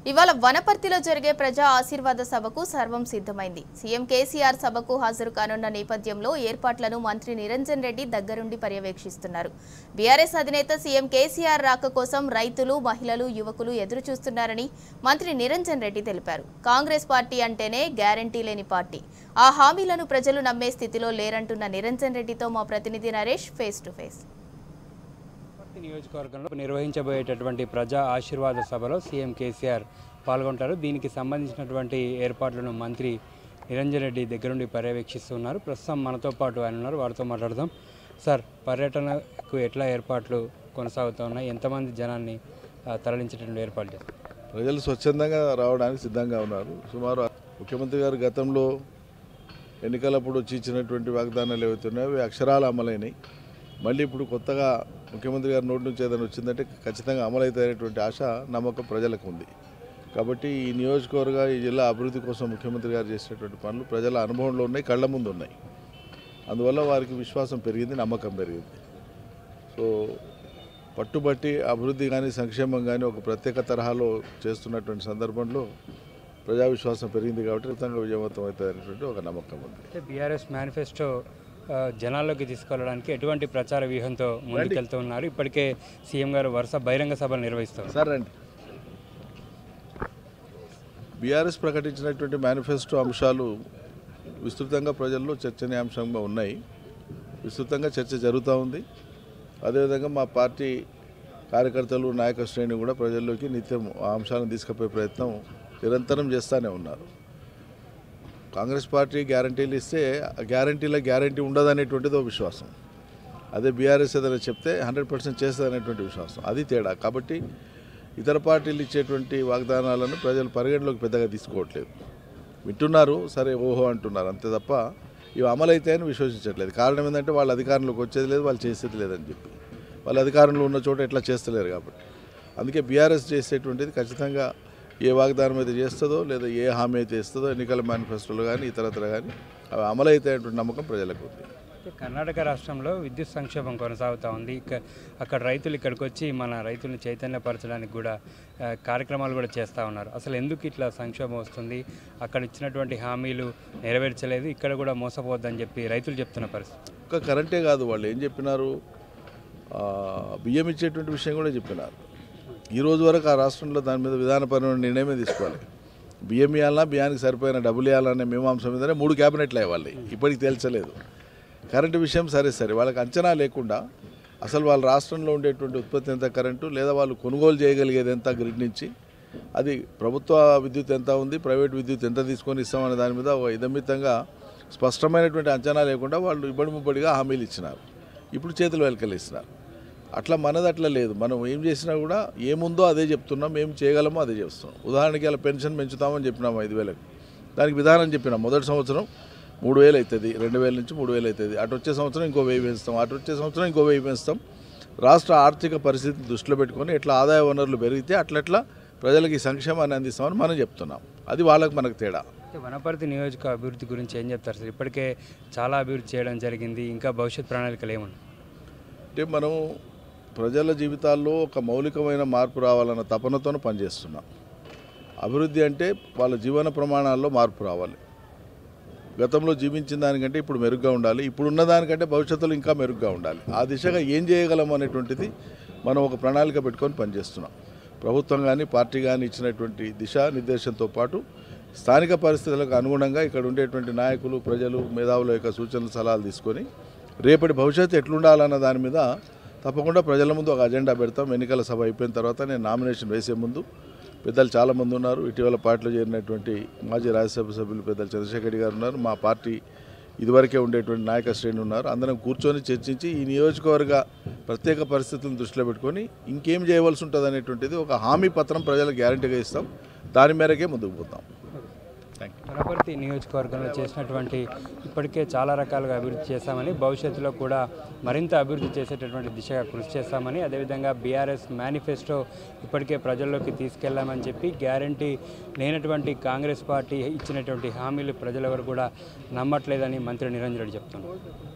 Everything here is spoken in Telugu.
ఇవాళ వనపర్తిలో జరిగే ప్రజా ఆశీర్వాద సభకు సర్వం సిద్ధమైంది సీఎం కేసీఆర్ సభకు హాజరు కానున్న నేపథ్యంలో ఏర్పాట్లను మంత్రి నిరంజన్ రెడ్డి దగ్గరుండి పర్యవేక్షిస్తున్నారు బీఆర్ఎస్ అధినేత సీఎం కేసీఆర్ రాక కోసం రైతులు మహిళలు యువకులు ఎదురు చూస్తున్నారని మంత్రి నిరంజన్ రెడ్డి తెలిపారు కాంగ్రెస్ పార్టీ అంటేనే గ్యారంటీ లేని పార్టీ ఆ హామీలను ప్రజలు నమ్మే స్థితిలో లేరంటున్న నిరంజన్ రెడ్డితో మా ప్రతినిధి Naresh face to face Wanaparthy నియోజకవర్గంలో నిర్వహించబోయేటటువంటి ప్రజా ఆశీర్వాద సభలో సీఎం కేసీఆర్ పాల్గొంటారు దీనికి సంబంధించినటువంటి ఏర్పాట్లను మంత్రి నిరంజన్ రెడ్డి దగ్గరుండి పర్యవేక్షిస్తున్నారు ప్రస్తుతం మనతో పాటు ఆయన ఉన్నారు వారితో మాట్లాడదాం సార్ పర్యటనకు ఎట్లా ఏర్పాట్లు కొనసాగుతూ ఉన్నాయి ఎంతమంది జనాన్ని ఆ, తరలించేటటువంటి ఏర్పాట్లు చేస్తారు ప్రజలు స్వచ్ఛందంగా రావడానికి సిద్ధంగా ఉన్నారు సుమారు ముఖ్యమంత్రి గారు గతంలో ఎన్నికలప్పుడు వచ్చి ఇచ్చినటువంటి వాగ్దానాలు ఏవైతే ఉన్నాయో అవి అక్షరాలు అమలైనవి మళ్ళీ ఇప్పుడు కొత్తగా ముఖ్యమంత్రి గారి నోటి నుంచి ఏదైనా వచ్చిందంటే ఖచ్చితంగా అమలవుతాయనేటువంటి ఆశ నమ్మకం ప్రజలకు ఉంది కాబట్టి ఈ నియోజకవర్గ ఈ జిల్లా అభివృద్ధి కోసం ముఖ్యమంత్రి గారు చేసినటువంటి పనులు ప్రజల అనుభవంలో ఉన్నాయి కళ్ళ ముందు ఉన్నాయి అందువల్ల వారికి విశ్వాసం పెరిగింది నమ్మకం పెరిగింది సో పట్టుబట్టి అభివృద్ధి కానీ సంక్షేమం కానీ ఒక ప్రత్యేక తరహాలో చేస్తున్నటువంటి సందర్భంలో ప్రజా విశ్వాసం పెరిగింది కాబట్టి ఖచ్చితంగా విజయవంతం అవుతుంది అనేటువంటి ఒక నమ్మకం ఉంది అయితే బీఆర్ఎస్ మేనిఫెస్టో ఆ, జనాల్లోకి తీసుకెళ్ళడానికి ఎటువంటి ప్రచార వ్యూహంతో ముందుకెళ్తూ ఉన్నారు ఇప్పటికే సీఎం గారు వరుస బహిరంగ సభలు నిర్వహిస్తారు సార్ రండి బీఆర్ఎస్ ప్రకటించినటువంటి మేనిఫెస్టో అంశాలు విస్తృతంగా ప్రజల్లో చర్చనీయాంశంగా ఉన్నాయి విస్తృతంగా చర్చ జరుగుతూ ఉంది అదేవిధంగా మా పార్టీ కార్యకర్తలు నాయక శ్రేణి కూడా ప్రజల్లోకి నిత్యం ఆ అంశాలను తీసుకుపోయే ప్రయత్నం నిరంతరం చేస్తూనే ఉన్నారు కాంగ్రెస్ పార్టీ గ్యారంటీలు ఇస్తే ఆ గ్యారంటీల గ్యారంటీ ఉండదనేటువంటిది ఒక విశ్వాసం అదే బీఆర్ఎస్ ఏదైనా చెప్తే హండ్రెడ్ పర్సెంట్ చేస్తుంది అనేటువంటి విశ్వాసం అది తేడా కాబట్టి ఇతర పార్టీలు ఇచ్చేటువంటి వాగ్దానాలను ప్రజలు పరిగణలోకి పెద్దగా తీసుకోవట్లేదు వింటున్నారు సరే ఓహో అంటున్నారు అంతే తప్ప ఇవి అమలైతాయని విశ్వసించట్లేదు కారణం ఏంటంటే వాళ్ళ అధికారంలోకి వచ్చేది లేదు వాళ్ళు చేసేది లేదని చెప్పి వాళ్ళ అధికారంలో ఉన్న చోట ఎట్లా చేస్తలేరు కాబట్టి అందుకే బీఆర్ఎస్ చేసేటువంటిది ఖచ్చితంగా ఏ వాగ్దానం అయితే చేస్తుందో లేదా ఏ హామీ అయితే ఇస్తుందో ఎన్నికల మేనిఫెస్టోలో కానీ ఇతరత్ర కానీ అవి అమలైతాయటువంటి నమ్మకం ప్రజలకు ఉంది అయితే కర్ణాటక రాష్ట్రంలో విద్యుత్ సంక్షోభం కొనసాగుతూ ఉంది ఇక అక్కడ రైతులు ఇక్కడికి వచ్చి మన రైతులను చైతన్యపరచడానికి కూడా ఆ, కార్యక్రమాలు కూడా చేస్తూ ఉన్నారు అసలు ఎందుకు ఇట్లా సంక్షోభం వస్తుంది అక్కడ ఇచ్చినటువంటి హామీలు నెరవేర్చలేదు ఇక్కడ కూడా మోసపోవద్దని చెప్పి రైతులు చెప్తున్న పరిస్థితి ఒక్క కరెంటే కాదు వాళ్ళు ఏం చెప్పినారు ఆ, బియ్యం ఇచ్చేటువంటి విషయం కూడా చెప్పినారు ఈ రోజు వరకు ఆ రాష్ట్రంలో దాని మీద విధానపరమైన నిర్ణయమే తీసుకోవాలి బియ్యం ఇవ్వాలన్నా బియ్యానికి సరిపోయిన డబ్బులు ఇవ్వాలనే మీమాంస మీదనే మూడు క్యాబినెట్లు అయ్యాలి ఇప్పటికి తేల్చలేదు కరెంటు విషయం సరే సరే వాళ్ళకి అంచనా లేకుండా అసలు వాళ్ళ రాష్ట్రంలో ఉండేటువంటి ఉత్పత్తి ఎంత కరెంటు లేదా వాళ్ళు కొనుగోలు చేయగలిగేది ఎంత గ్రిడ్ నుంచి అది ప్రభుత్వ విద్యుత్ ఎంత ఉంది ప్రైవేట్ విద్యుత్ ఎంత తీసుకొని ఇస్తామనే దాని మీద ఒక ఇదమితంగా స్పష్టమైనటువంటి అంచనా లేకుండా వాళ్ళు ఇబ్బడి ముబ్బడిగా హామీలు ఇచ్చినారు ఇప్పుడు చేతులు వెలకలు ఇస్తున్నారు అట్లా మనది అట్లా లేదు మనం ఏం చేసినా కూడా ఏముందో అదే చెప్తున్నాం ఏం చేయగలమో అదే చేస్తున్నాం ఉదాహరణకి అలా పెన్షన్ పెంచుతామని చెప్పినాం ఐదు వేలకు దానికి విధానం చెప్పినాం మొదటి సంవత్సరం మూడు వేలు అవుతుంది రెండు వేల నుంచి మూడు వేలు అవుతుంది అటు వచ్చే సంవత్సరం ఇంకో వెయ్యి పెంచుతాం అటు వచ్చే సంవత్సరం ఇంకో వెయ్యి పెంచుతాం రాష్ట్ర ఆర్థిక పరిస్థితిని దృష్టిలో పెట్టుకొని ఎట్లా ఆదాయ వనరులు పెరిగితే అట్లట్లా ప్రజలకి సంక్షేమాన్ని అందిస్తామని మనం చెప్తున్నాం అది వాళ్ళకి మనకు తేడా అయితే వనపర్తి నియోజక అభివృద్ధి గురించి ఏం చెప్తారు సార్ ఇప్పటికే చాలా అభివృద్ధి చేయడం జరిగింది ఇంకా భవిష్యత్ ప్రణాళికలు ఏమన్నా అంటే మనం ప్రజల జీవితాల్లో ఒక మౌలికమైన మార్పు రావాలన్న తపనతో పనిచేస్తున్నాం అభివృద్ధి అంటే వాళ్ళ జీవన ప్రమాణాల్లో మార్పు రావాలి గతంలో జీవించిన దానికంటే ఇప్పుడు మెరుగ్గా ఉండాలి ఇప్పుడున్న దానికంటే భవిష్యత్తులో ఇంకా మెరుగ్గా ఉండాలి ఆ దిశగా ఏం చేయగలం అనేటువంటిది మనం ఒక ప్రణాళిక పెట్టుకొని పనిచేస్తున్నాం ప్రభుత్వం కానీ పార్టీ కానీ ఇచ్చినటువంటి దిశా నిర్దేశంతో పాటు స్థానిక పరిస్థితులకు అనుగుణంగా ఇక్కడ ఉండేటువంటి నాయకులు ప్రజలు మేధావుల యొక్క సూచనలు సలహాలు తీసుకొని రేపటి భవిష్యత్తు ఎట్లుండాలన్న దాని మీద తప్పకుండా ప్రజల ముందు ఒక అజెండా పెడతాం ఎన్నికల సభ అయిపోయిన తర్వాత నేను నామినేషన్ వేసే ముందు పెద్దలు చాలామంది ఉన్నారు ఇటీవల పార్టీలో చేరినటువంటి మాజీ రాజ్యసభ సభ్యులు పెద్దలు చంద్రశేఖర్ రెడ్డి గారు ఉన్నారు మా పార్టీ ఇదివరకే ఉండేటువంటి నాయక శ్రేణి ఉన్నారు అందరం కూర్చొని చర్చించి ఈ నియోజకవర్గ ప్రత్యేక పరిస్థితులను దృష్టిలో పెట్టుకొని ఇంకేం చేయవలసి ఉంటుంది అనేటువంటిది ఒక హామీ పత్రం ప్రజలకు గ్యారంటీగా ఇస్తాం దాని మేరకే ముందుకు పోతాం థ్యాంక్ యూ వనపర్తి నియోజకవర్గంలో చేసినటువంటి ఇప్పటికే చాలా రకాలుగా అభివృద్ధి చేశామని భవిష్యత్తులో కూడా మరింత అభివృద్ధి చేసేటటువంటి దిశగా కృషి చేస్తామని అదేవిధంగా బీఆర్ఎస్ మేనిఫెస్టో ఇప్పటికే ప్రజల్లోకి తీసుకెళ్లామని చెప్పి గ్యారంటీ లేనటువంటి కాంగ్రెస్ పార్టీ ఇచ్చినటువంటి హామీలు ప్రజలెవరు కూడా నమ్మట్లేదని మంత్రి నిరంజన్ రెడ్డి చెప్తున్నారు